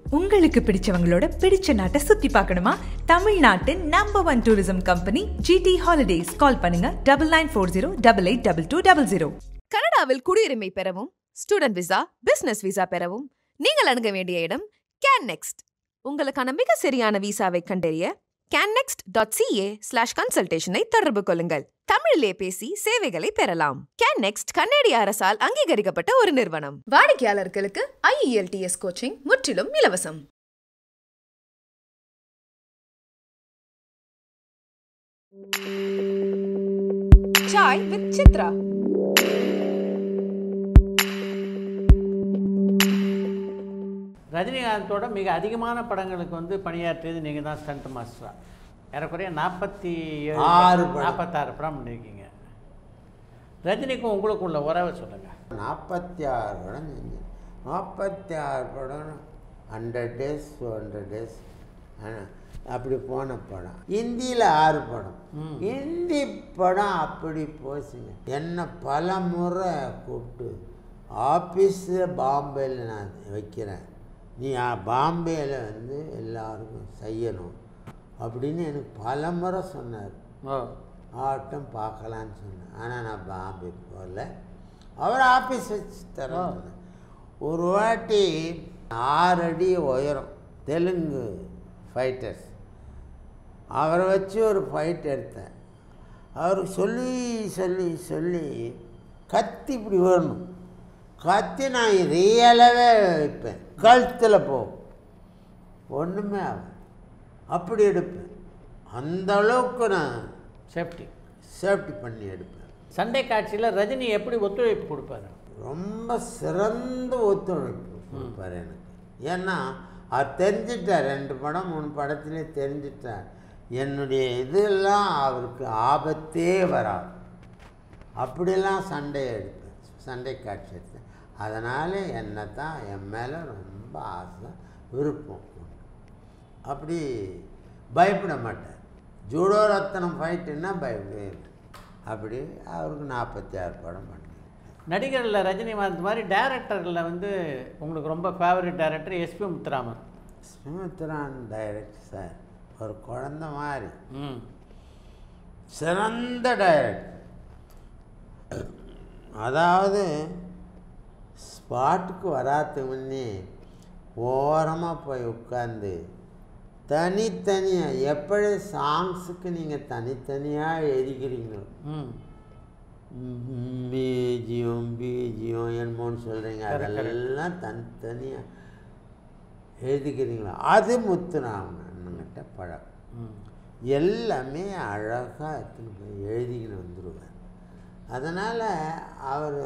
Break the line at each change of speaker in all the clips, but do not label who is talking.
உங்களுக்கு பிடிச்சவங்களோட பிடிச்ச நாட்டை சுத்தி பார்க்கணுமா தமிழ்நாட்டின் number one tourism company GT holidays call பண்ணுங்க double nine four zero double eight double two double zero
கனடாவில் குடியுரிமை பெறவும் ஸ்டூடெண்ட் விசா பிசினஸ் விசா பெறவும் நீங்கள் அணுக வேண்டிய இடம் கேன் நெக்ஸ்ட் உங்களுக்கான மிக சரியான விசாவை கண்டறிய கேன்னெக்ஸ்ட் டாட் சிஏ ஸ்லாஷ் கன்சல்டேஷனை தொடர்பு கொள்ளுங்கள் தமிழிலே பேசி சேவைகளை பெறலாம் கேன் நெக்ஸ்ட் கன்னடிய அரசால் அங்கீகரிக்கப்பட்ட ஒரு நிறுவனம் வாடிக்கையாளர்களுக்கு ஐஇஎல்டிஎஸ் கோச்சிங் முற்றிலும் இலவசம் சாய் வித் சித்ரா
ரஜினிகாந்தோட மிக அதிகமான படங்களுக்கு வந்து பணியாற்றியது நீங்கள் தான் ஸ்டண்ட் மாஸ்டரா ஏறக்குறைய நாற்பத்தி ஏழு
ஆறு படம்.
நாற்பத்தாறு படம் பண்ணியிருக்கீங்க ரஜினிக்கும் உங்களுக்கும் உள்ள உறவை சொல்லுங்கள்
நாற்பத்தி ஆறு படம் செஞ்சேன் நாற்பத்தி ஆறு படம் hundred days to hundred days அப்படி போன படம் ஹிந்தியில் ஆறு படம் ஹிந்தி படம் அப்படி போச்சுங்க என்னை பல முறை கூப்பிட்டு ஆஃபீஸில் பாம்பேயில் நான் வைக்கிறேன் நீ பாம்பேயில் வந்து எல்லாருக்கும் செய்யணும் அப்படின்னு எனக்கு பல முறை சொன்னார்
ஓ
ஆட்டம் பார்க்கலான்னு சொன்னேன் ஆனால் நான் பாம்பே போகல அவர் ஆஃபீஸ் வச்சு தரேன் சொன்னார். ஒரு வாட்டி ஆறு அடி உயரம் தெலுங்கு ஃபைட்டர்ஸ் அவரை வச்சு ஒரு ஃபைட் எடுத்தேன் அவருக்கு சொல்லி சொல்லி சொல்லி கத்தி இப்படி வரணும் கத்தி நான் ரியலாகவே வைப்பேன் கழுத்தில் போகும் ஒன்றுமே ஆகும் அப்படி எடுப்பேன் அந்த அளவுக்கு நான்
சேஃப்டி
சேஃப்டி பண்ணி எடுப்பேன்
சண்டே காட்சியில் ரஜினி எப்படி ஒத்துழைப்பு கொடுப்பாரு
ரொம்ப சிறந்த ஒத்துழைப்பு கொடுப்பார் எனக்கு ஏன்னா அவர் தெரிஞ்சிட்டார் ரெண்டு படம் மூணு படத்துலேயே தெரிஞ்சிட்டார் என்னுடைய இதெல்லாம் அவருக்கு ஆபத்தே வராது அப்படிலாம் சண்டை எடுப்பேன் சண்டை காட்சி எடுத்தேன் அதனால் என்னை தான் என் மேலே ரொம்ப ஆசை விருப்பம் உண்டு. அப்படி பயப்பட மாட்டார் ஜூடோ ரத்தனம் ஃபைட்டுன்னா பயப்படவே இல்லை அப்படி அவருக்கு நாற்பத்தி ஆறு படம் பண்ணேன்
நடிகரில் ரஜினிகாந்த் மாதிரி டேரக்டரில் வந்து உங்களுக்கு ரொம்ப ஃபேவரட் டேரக்டர் எஸ்பி முத்துராமன்
சுமித்ரான் டைரக்டர் சார் ஒரு குழந்த மாதிரி
ம்
சிறந்த டைரக்டர் அதாவது ஸ்பாட்டுக்கு வராதுக்கு முன்னே ஓரமாக போய் உட்காந்து தனித்தனியாக எப்படி சாங்ஸுக்கு நீங்கள் தனித்தனியாக எழுதிக்கிறீங்களோ
ம்
பீஜியம் பீஜியம் என்னமோன்னு சொல்கிறீங்க அதெல்லாம் தனித்தனியாக எழுதிக்கிறீங்களா அது முத்துராமன்கிட்ட பழக்கம்
ம்
எல்லாமே அழகாக எடுத்துன்னு போய் எழுதிக்கின்னு வந்துடுவார் அதனால் அவர்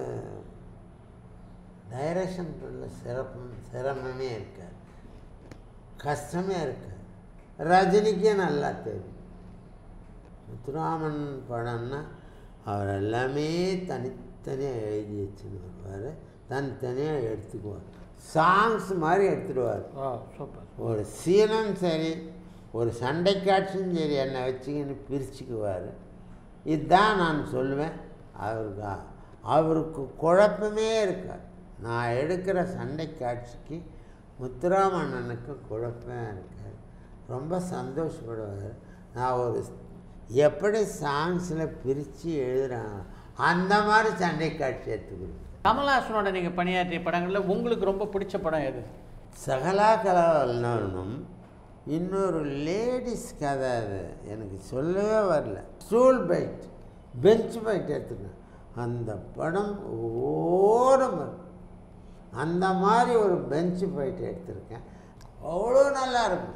டைரக்ஷன் சிறப்பு சிரமமே இருக்காது கஷ்டமே இருக்காது ரஜினிக்கே நல்லா தெரியும் முத்துராமன் படம்னா அவர் எல்லாமே தனித்தனியாக எழுதி வச்சுன்னு வருவார் தனித்தனியாக எடுத்துக்குவார் சாங்ஸ் மாதிரி எடுத்துடுவார்
ஓ சூப்பர்
ஒரு சீனும் சரி ஒரு சண்டை காட்சியும் சரி என்னை வச்சுக்கின்னு பிரிச்சுக்குவார் இதுதான் நான் சொல்லுவேன் அவருக்கு அவருக்கு குழப்பமே இருக்காது நான் எடுக்கிற சண்டை காட்சிக்கு முத்துராமண்ணனுக்கு குழப்பமே இருக்காது ரொம்ப சந்தோஷப்படுவார் நான் ஒரு எப்படி சாங்ஸில் பிரித்து எழுதுறாங்க அந்த மாதிரி சண்டை காட்சி எடுத்து கொடுப்பேன்
கமல்ஹாசனோட நீங்கள் பணியாற்றிய படங்களில் உங்களுக்கு ரொம்ப பிடிச்ச படம் எது
சகலா கலாவல்னும் இன்னொரு லேடிஸ் கதை அது எனக்கு சொல்லவே வரல ஸ்டூல் பைட் பெஞ்ச் பைட் எடுத்துக்கேன் அந்த படம் ஓரம் வரும். அந்த மாதிரி ஒரு பெஞ்ச் பைட் எடுத்திருக்கேன் அவ்வளோ நல்லா இருக்கும்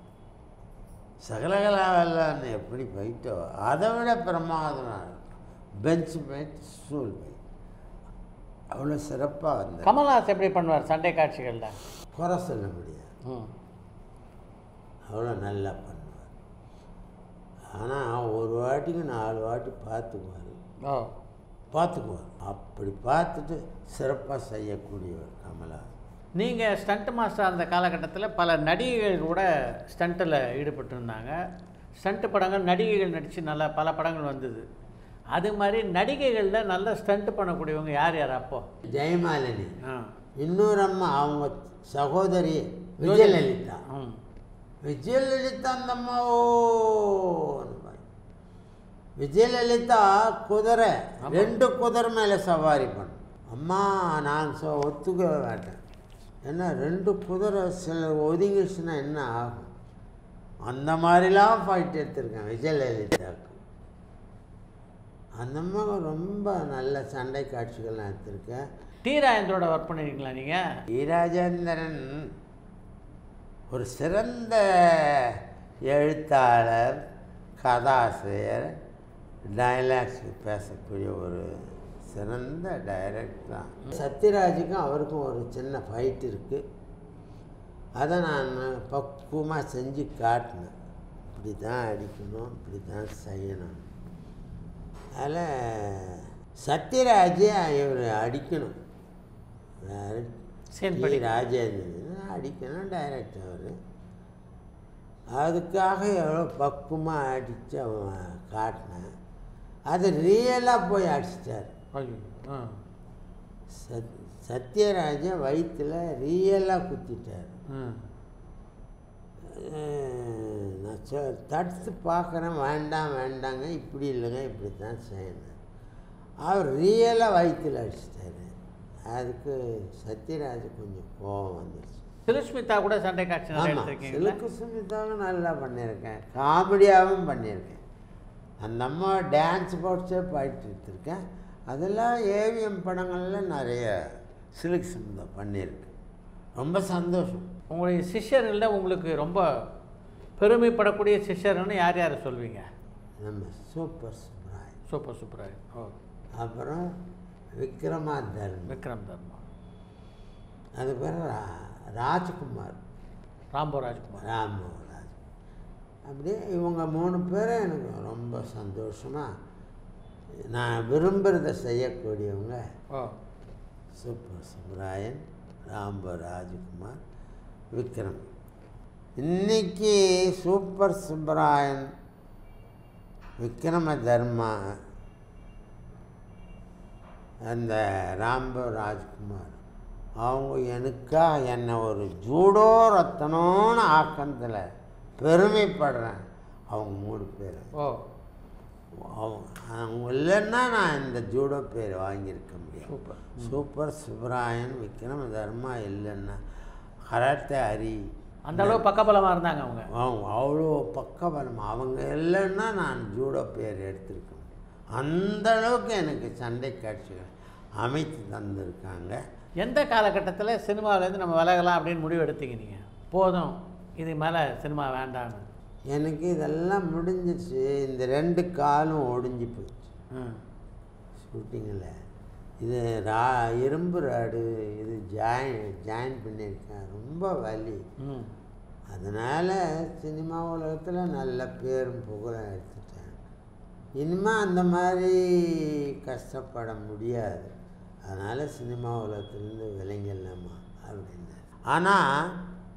சகலகலாவல்லான்னு எப்படி பைட்டோ அதை விட பிரமாதமாக இருக்கும் பெஞ்ச் பைட் ஸ்டூல் பைட் அவ்வளோ சிறப்பாக வந்தது
கமல்ஹாஸ் எப்படி பண்ணுவார் சண்டை காட்சிகளில்
குறை சொல்ல முடியாது
ம்
அவ்வளோ நல்லா பண்ணுவார் ஆனால் ஒரு வாட்டிக்கு நாலு வாட்டி பார்த்துக்குவார்
ஓ
பார்த்துக்குவார் அப்படி பார்த்துட்டு சிறப்பாக செய்யக்கூடியவர் கமலஹாசன்
நீங்கள் ஸ்டண்ட் மாஸ்டர் அந்த காலகட்டத்தில் பல நடிகைகள் கூட ஸ்டண்ட்டில் ஈடுபட்டு இருந்தாங்க ஸ்டண்ட் படங்கள் நடிகைகள் நடித்து நல்லா பல படங்கள் வந்தது அது மாதிரி நடிகைகளில் நல்ல ஸ்டண்ட் பண்ணக்கூடியவங்க யார் யார் அப்போ
ஜெயமாலினி
ஆ
இன்னொரு அம்மா அவங்க சகோதரி விஜயலலிதா
ம்
விஜயலலிதா அந்த அம்மாவோ விஜயலலிதா குதிரை ரெண்டு குதிரை மேலே சவாரி பண்ணும் அம்மா நான் சொ ஒத்துக்க மாட்டேன் ஏன்னா ரெண்டு குதிரை சில ஒதுங்கிச்சுன்னா என்ன ஆகும் அந்த மாதிரிலாம் ஃபைட் எடுத்திருக்கேன் விஜயலலிதாவுக்கு அந்த அம்மா ரொம்ப நல்ல சண்டை காட்சிகள்லாம் எடுத்திருக்கேன்
டி ராஜேந்திரோட ஒர்க் பண்ணிருக்கீங்களா நீங்கள்
டி ராஜேந்திரன் ஒரு சிறந்த எழுத்தாளர் கதாசிரியர் டைலாக்ஸ் பேசக்கூடிய ஒரு சிறந்த டைரக்டர் தான் சத்யராஜுக்கும் அவருக்கும் ஒரு சின்ன ஃபைட் இருக்குது அதை நான் பக்குவமாக செஞ்சு காட்டினேன் இப்படி தான் அடிக்கணும் இப்படி தான் செய்யணும் அதில் சத்யராஜே இவர் அடிக்கணும் யாரு?
Scene
டி.
படி.
ராஜேந்திரன் அடிக்கணும் டைரக்டர் அவர் அதுக்காக எவ்வளோ பக்குவமாக அடித்து அவன் காட்டினேன் அது ரியலாக போய் அடிச்சிட்டார்
ஐயோ ஆ
சத் சத்யராஜன் வயிற்றில் ரியலாக குத்திட்டார்
ம்
அஹ் நான் சொ தடுத்து பார்க்குறேன் வேண்டாம் வேண்டாங்க இப்படி இல்லைங்க இப்படி தான் செய்யணும் அவர் ரியலாக வயிற்றில் அடிச்சிட்டாரு அதுக்கு சத்யராஜ் கொஞ்சம் கோபம் வந்துருச்சு
சிலுஸ்மிதா கூட சண்டை காட்சி நிறைய
ஆமாம்
எடுத்திருக்கீங்களா
சிலுக்கு சுமிதாவும் நல்லா பண்ணியிருக்கேன் காமெடியாகவும் பண்ணியிருக்கேன் அந்த அம்மா டான்ஸ் போட்ஸே பாடிட்டு எடுத்திருக்கேன் அதெல்லாம் ஏவிஎம் படங்களில் நிறைய சிலுக்கு சுமிதா பண்ணியிருக்கேன் ரொம்ப சந்தோஷம்
உங்களுடைய சிஷ்யர்களில் உங்களுக்கு ரொம்ப பெருமைப்படக்கூடிய சிஷ்யர்னு யார் யாரை சொல்வீங்க
நம்ம சூப்பர் சுப்ராய்
சூப்பர் சூப்பராக ஓ
அப்புறம் விக்ரமாதர்மன்
விக்ரம் தர்மா
அது பேர் ரா- ராஜ்குமார்
ராம்போ ராஜ்குமார்
ராமராஜ் அப்படியே இவங்க மூணு பேரும் எனக்கு ரொம்ப சந்தோஷமாக நான் விரும்புகிறத செய்யக்கூடியவங்க
ஓ
சூப்பர் சுப்ராயன் ராம்ப ராஜ்குமார் விக்ரம் இன்னைக்கு சூப்பர் சுப்ராயன் விக்ரம தர்மா அந்த ராம்ப ராஜ்குமார் அவங்க எனக்காக என்னை ஒரு ஜூடோ ரத்தனோன்னு ஆக்கத்தில் பெருமைப்படுறேன் அவங்க மூணு பேர்
ஓ
அவங்க அவங்க இல்லைன்னா நான் இந்த ஜூடோ பேர் வாங்கியிருக்க முடியும்
சூப்பர்
சூப்பர் சுப்ராயன் விக்ரம தர்மா இல்லைன்னா கராத்தே ஹரி
அந்த அளவு பக்கபலமாக இருந்தாங்க அவங்க
அவங்க அவ்வளோ பக்கபலம் அவங்க இல்லைன்னா நான் ஜூடோ பேர் எடுத்திருக்கேன் அந்த அளவுக்கு எனக்கு சண்டை காட்சிகள் அமைத்து தந்திருக்காங்க
எந்த காலகட்டத்தில் சினிமாவிலேருந்து நம்ம விலகலாம் அப்படின்னு முடிவு எடுத்தீங்க நீங்கள் போதும் இது மேலே சினிமா வேண்டான்னு
எனக்கு இதெல்லாம் முடிஞ்சிச்சு இந்த ரெண்டு காலும் ஒடிஞ்சு போச்சு
ம்
ஷூட்டிங்கில் இது ரா இரும்பு ராடு இது ஜாயின் ஜாயின் பண்ணியிருக்கேன் ரொம்ப வலி
ம்
அதனால் சினிமா உலகத்தில் நல்ல பேரும் புகழும் எடுத்துட்டேன் இனிமேல் அந்த மாதிரி கஷ்டப்பட முடியாது அதனால் சினிமா உலகத்துலேருந்து விலங்கிடலாமா அப்படின்னு ஆனால்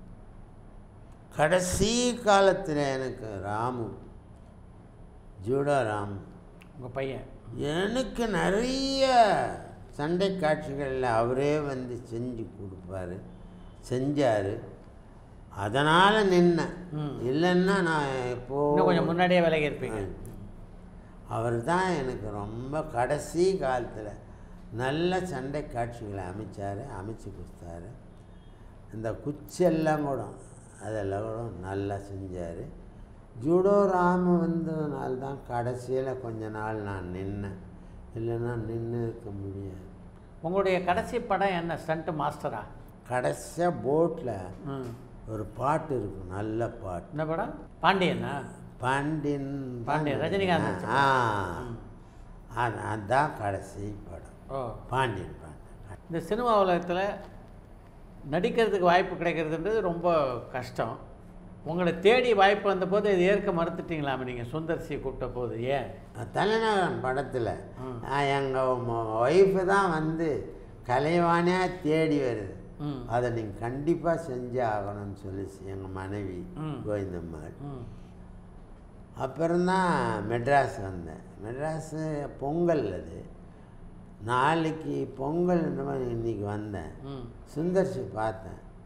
கடைசி காலத்தில் எனக்கு ராமு ஜூடோ ராமு
உங்கள் பையன்
எனக்கு நிறைய சண்டை காட்சிகளில் அவரே வந்து செஞ்சு கொடுப்பாரு செஞ்சார் அதனால் நின்னேன்
ம்.
இல்லைன்னா நான் இப்போ
இன்னும் கொஞ்சம் முன்னாடியே விலகி இருப்பீங்க
அவர் தான் எனக்கு ரொம்ப கடைசி காலத்தில் நல்ல சண்டை காட்சிகளை அமைச்சார் அமைச்சு கொடுத்தாரு இந்த குச்செல்லாம் கூட அதெல்லாம் கூட நல்லா செஞ்சார் ஜூடோ ராம வந்ததுனால தான் கடைசியில் கொஞ்ச நாள் நான் நின்னேன் இல்லைன்னா நின்று இருக்க முடியாது
உங்களுடைய கடைசி படம் என்ன ஸ்டண்ட் மாஸ்டரா
கடைசியாக போட்டில்
ம்
ஒரு பாட்டு இருக்கும் நல்ல பாட்டு
என்ன படம் பாண்டியனா
பாண்டியன்
பாண்டியன், ரஜினிகாந்த் நடிச்ச
ஆ அது அதுதான் கடைசி படம்
ஓ
பாண்டியன் பாண்டியன்
இந்த சினிமா உலகத்தில் நடிக்கிறதுக்கு வாய்ப்பு கிடைக்கிறதுன்றது ரொம்ப கஷ்டம் உங்களை தேடி வாய்ப்பு வந்தபோது இது ஏற்க மறுத்துட்டீங்களாமே நீங்கள் சுந்தர்சியை கூப்பிட்ட போது ஏன்
தலைநகரம் படத்தில்
ம்.
எங்கள் ஒய்ஃபு தான் வந்து கலைவாணியாக தேடி வருது
ம்
அதை நீங்கள் கண்டிப்பாக செஞ்சே ஆகணும்னு சொல்லி எங்கள் மனைவி
ம்.
கோவிந்தம்மாள்
ம்
அப்புறம்தான் மெட்ராஸ் வந்தேன் மெட்ராஸு பொங்கல் அது நாளைக்கு பொங்கல் இந்த மாதிரி இன்னைக்கு வந்தேன்
ம்
சுந்தர்சி பார்த்தேன்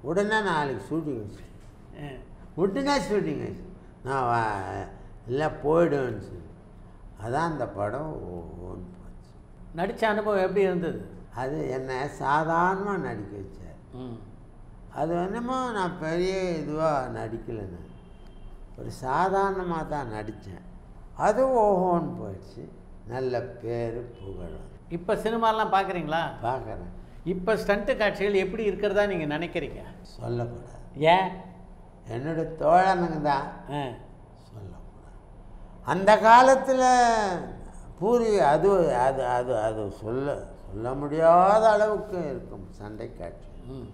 உடனே நாளைக்கு ஷூட்டிங் வச்சு உடனே ஷூட்டிங் வச்சு நான் வா இல்லை போயிடுவேன்னு சொல்லி அதான் அந்த படம் ஒன்று போச்சு
நடித்த அனுபவம் எப்படி இருந்தது
அது என்னை சாதாரணமாக நடிக்க வச்சார்
ம்
அது என்னமோ நான் பெரிய இதுவாக நடிக்கலை நான் ஒரு சாதாரணமாக தான் நடித்தேன் அது ஓஹோன்னு போயிடுச்சு நல்ல பேர் புகழும்
இப்போ சினிமாலாம் பார்க்குறீங்களா
பார்க்குறேன்
இப்போ ஸ்டண்ட்டு காட்சிகள் எப்படி இருக்கிறதா நீங்கள் நினைக்கிறீங்க
சொல்லக்கூடாது
ஏன்
என்னுடைய தோழனுங்க தான்
ஆ
சொல்லக்கூடாது அந்த காலத்தில் பூரி அது அது அது அது சொல்ல சொல்ல முடியாத அளவுக்கு இருக்கும் சண்டை காட்சி
ம்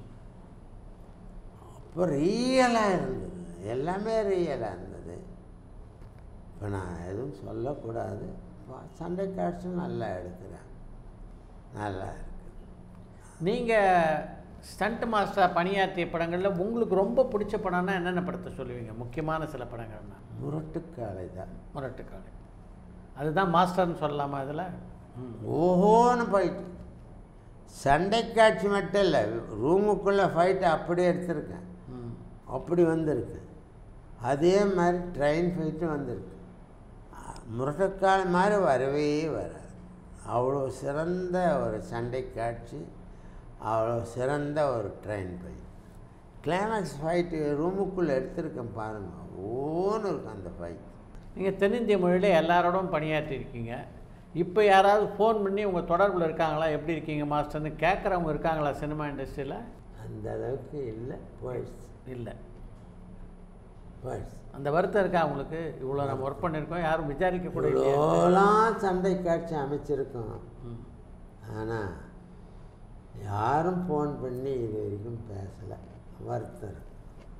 அப்போ ரியலாக இருந்தது எல்லாமே ரியலாக இருந்தது இப்போ நான் எதுவும் சொல்லக்கூடாது பா- சண்டை காட்சி நல்லா எடுக்கிறேன் நல்லா இருக்குது
நீங்கள் ஸ்டண்ட் மாஸ்டர் பணியாற்றிய படங்களில் உங்களுக்கு ரொம்ப பிடிச்ச படம்னா என்னென்ன படத்தை சொல்லுவீங்க முக்கியமான சில படங்கள்னா
முரட்டுக்காலை தான்
முரட்டுக்காடு அதுதான் மாஸ்டர்னு சொல்லலாமா அதில் ம்
ஓஹோன்னு போயிட்டு சண்டை காட்சி மட்டும் இல்லை ரூமுக்குள்ளே ஃபைட்டு அப்படியே எடுத்திருக்கேன்
ம்
அப்படி வந்திருக்கு அதே மாதிரி ட்ரெயின் ஃபைட்டும் வந்திருக்கு முரட்டுக்கால் மாதிரி வரவே வராது அவ்வளோ சிறந்த ஒரு சண்டை காட்சி அவ்வளோ சிறந்த ஒரு ட்ரெயின் ஃபைட் கிளைமேக்ஸ் ஃபைட்டு ரூமுக்குள்ளே எடுத்திருக்கேன் பாருங்கள் ஓன்னு இருக்கும் அந்த ஃபைட்
நீங்கள் தென்னிந்திய மொழியில் எல்லாரோடும் பணியாற்றிருக்கீங்க இப்போ யாராவது ஃபோன் பண்ணி உங்கள் தொடர்பில் இருக்காங்களா எப்படி இருக்கீங்க மாஸ்டர்னு கேட்குறவங்க இருக்காங்களா சினிமா இண்டஸ்ட்ரியில்
அந்த அளவுக்கு இல்லை போயிடுச்சு
இல்லை
போயிடுச்சு
அந்த வருத்தம் இருக்கா உங்களுக்கு இவ்வளோ நம்ம ஒர்க் பண்ணியிருக்கோம் யாரும் விசாரிக்க கூட இல்லையா
இவ்வளோலாம் சண்டை காட்சி அமைச்சிருக்கோம்
ம்.
ஆனால் யாரும் ஃபோன் பண்ணி இது வரைக்கும் பேசலை வருத்தம் இருக்கு.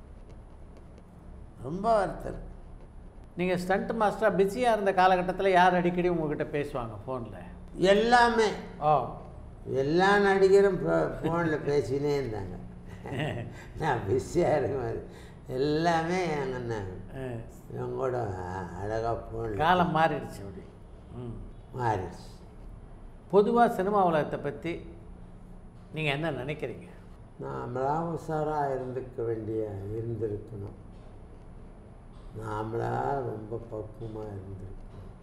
ரொம்ப வருத்தம் இருக்கு.
நீங்கள் ஸ்டண்ட் மாஸ்டராக பிஸியாக இருந்த காலகட்டத்தில் யார் அடிக்கடி உங்ககிட்ட பேசுவாங்க ஃபோனில்
எல்லாமே
ஓ
எல்லா நடிகரும் ஃபோனில் பேசினே இருந்தாங்க நான் பிஸியாக இருக்கும் எல்லாமே எங்கன்னா
அஹ்,
இவங்க கூட அழகாக ஃபோனில்
காலம் மாறிடுச்சு அப்படி ம்
மாறிடுச்சு
பொதுவாக சினிமா உலகத்தை பற்றி நீங்கள் என்ன நினைக்கிறீங்க
நாமளா உஷாராக இருந்துக்க வேண்டிய இருந்திருக்கணும் நாமளா ரொம்ப பக்குவமாக இருந்திருக்கணும்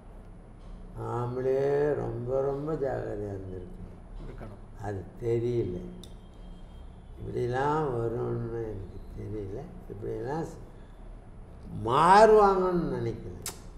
நாமளே ரொம்ப ரொம்ப ஜாகிரதையாக இருந்திருக்கணும்
இருக்கணும்
அது தெரியல இப்படிலாம் வரும்னு எனக்கு தெரியல இப்படிலாம் ஸ்- மாறுவாங்கன்னு நினைக்கல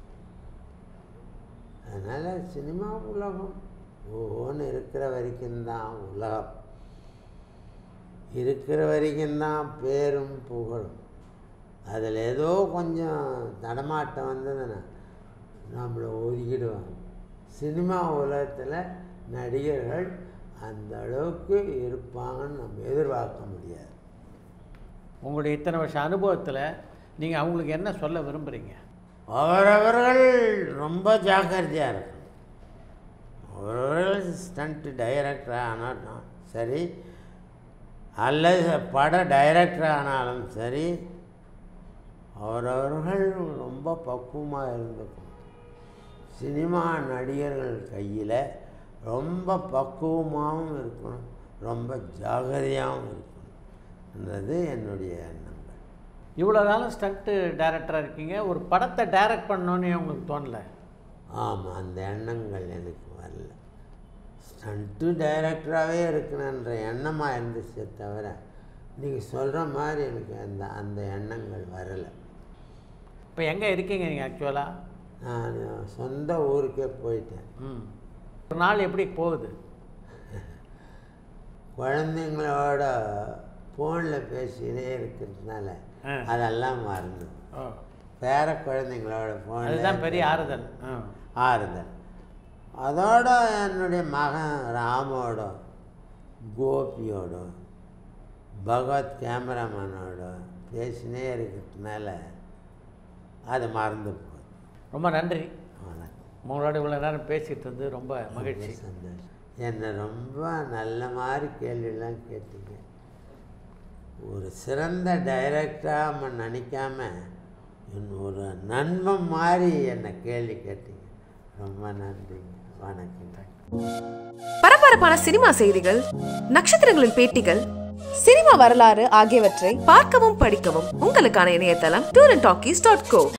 அதனால் சினிமா உலகம் ஒவ்வொன்று இருக்கிற வரைக்கும் தான் உலகம் இருக்கிற வரைக்கும் தான் பேரும் புகழும் அதில் ஏதோ கொஞ்சம் தடமாட்டம் வந்ததுன்னா நம்மளை ஒதுக்கிடுவாங்க சினிமா உலகத்தில் நடிகர்கள் அந்த அளவுக்கு இருப்பாங்கன்னு நம்ம எதிர்பார்க்க முடியாது
உங்களுடைய இத்தனை வருஷம் அனுபவத்தில் நீங்கள் அவங்களுக்கு என்ன சொல்ல விரும்புகிறீங்க
அவரவர்கள் ரொம்ப ஜாக்கிரதையாக இருக்கணும் அவரவர்கள் ஸ்டண்ட் டைரக்டர் ஆனாலும் சரி அல்லது பட டைரக்டர் ஆனாலும் சரி அவரவர்கள் ரொம்ப பக்குவமாக இருந்துக்கணும் சினிமா நடிகர்கள் கையில் ரொம்ப பக்குவமாகவும் இருக்கணும் ரொம்ப ஜாகிரதையாகவும் இருக்கணும்ன்றது என்னுடைய எண்ணங்கள்
இவ்வளோ காலம் ஸ்டண்ட்டு டைரக்டராக இருக்கீங்க ஒரு படத்தை டைரக்ட் பண்ணணுன்னு உங்களுக்கு தோணலை
ஆமாம் அந்த எண்ணங்கள் எனக்கு வரல ஸ்டண்ட்டு டைரக்டராகவே இருக்கணுன்ற எண்ணமாக இருந்துச்சே தவிர நீங்கள் சொல்கிற மாதிரி எனக்கு அந்த அந்த எண்ணங்கள் வரலை
இப்போ எங்கே இருக்கீங்க நீங்கள் ஆக்சுவலாக
நான் சொந்த ஊருக்கே போயிட்டேன்
ம் ஒரு நாள் எப்படி போகுது
குழந்தைங்களோட ஃபோனில் பேசினே இருக்கிறதுனால
ஆ.
அதெல்லாம் மறந்து
ஓ
பேர குழந்தைங்களோட ஃபோன்
அதுதான் பெரிய ஆறுதல் ஆ
ஆறுதல் அதோட என்னுடைய மகன் ராமோட கோபியோட பகவத் கேமராமேனோட பேசினே இருக்கிறதுனால அது மறந்து போகுது
ரொம்ப நன்றி
வணக்கம்
உங்களோட இவ்வளோ நேரம் பேசிகிட்டு இருந்து ரொம்ப மகிழ்ச்சி
சந்தோஷம் என்னை ரொம்ப நல்ல மாதிரி கேள்வியெல்லாம் கேட்டீங்க ஒரு சிறந்த டைரக்டராக நினைக்காம என் ஒரு நண்பன் மாதிரி என்னை கேள்வி கேட்டீங்க ரொம்ப நன்றிங்க வணக்கம்
பரபரப்பான சினிமா செய்திகள் நட்சத்திரங்களின் பேட்டிகள் சினிமா வரலாறு ஆகியவற்றை பார்க்கவும் படிக்கவும் உங்களுக்கான இணையதளம் tour and talkies dot go